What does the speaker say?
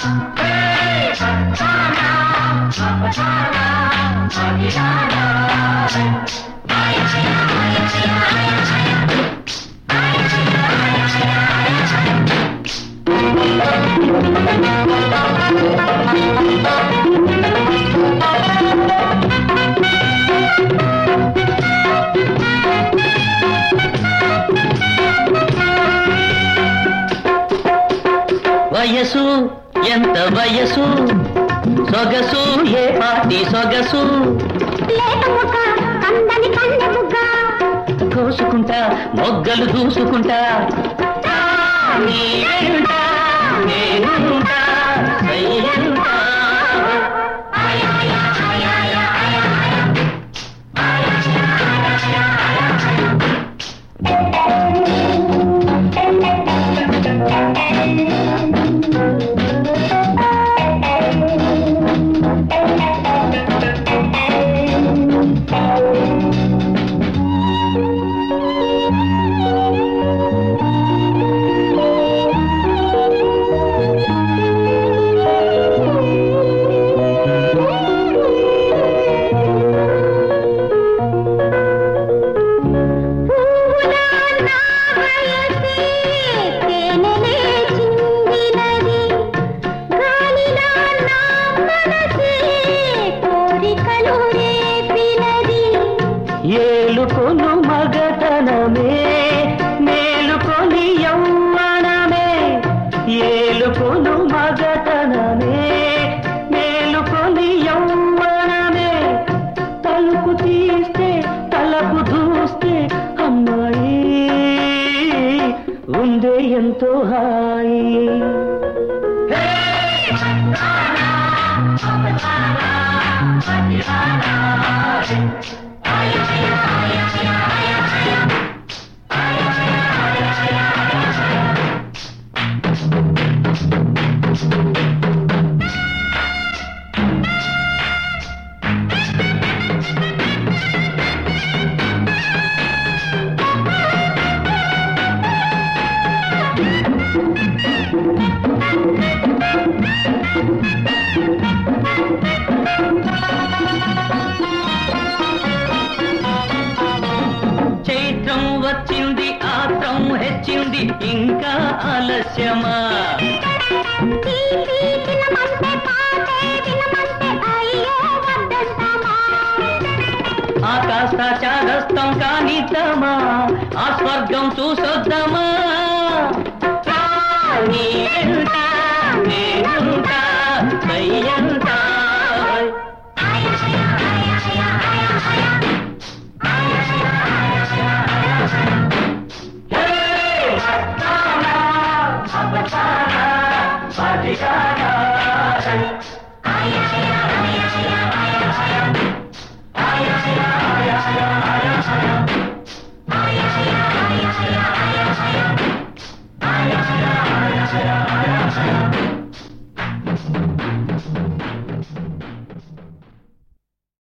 వయసు ఎంత వయసు సొగసు ఏ పాటి సొగసు లేత ముక్క కందని కన్నె బుగ్గ కోసుకుంటా మొగ్గలు దూసుకుంటా నీ వెంట నేనుంటా, సయ్యంటా. పువ్వులా నా వయసే తేనెలే చిందినది గాలిలా నా మనసే కోరికలు రేపినది ఏలుకొను మగతనమే మేలుకొని యౌవనమే ఏలుకొను మగతనమే మేలుకొని యౌవనమే తలుపు తీస్తే తలకు దూస్తే అమ్మాయి ఉందే ఎంతో హాయి చైత్రం వచ్చింది ఆత్రం హెచ్చింది ఇంకా ఆలస్యమా తీపి తినమంటే పాటే వినమంటే అయ్యో వద్దంటామా ఆకాశ చాదస్తం కానిద్దామా ఆ స్వర్గం చూసొద్దామా నీ వెంట నేనుంటా, సయ్యంటా. ఆ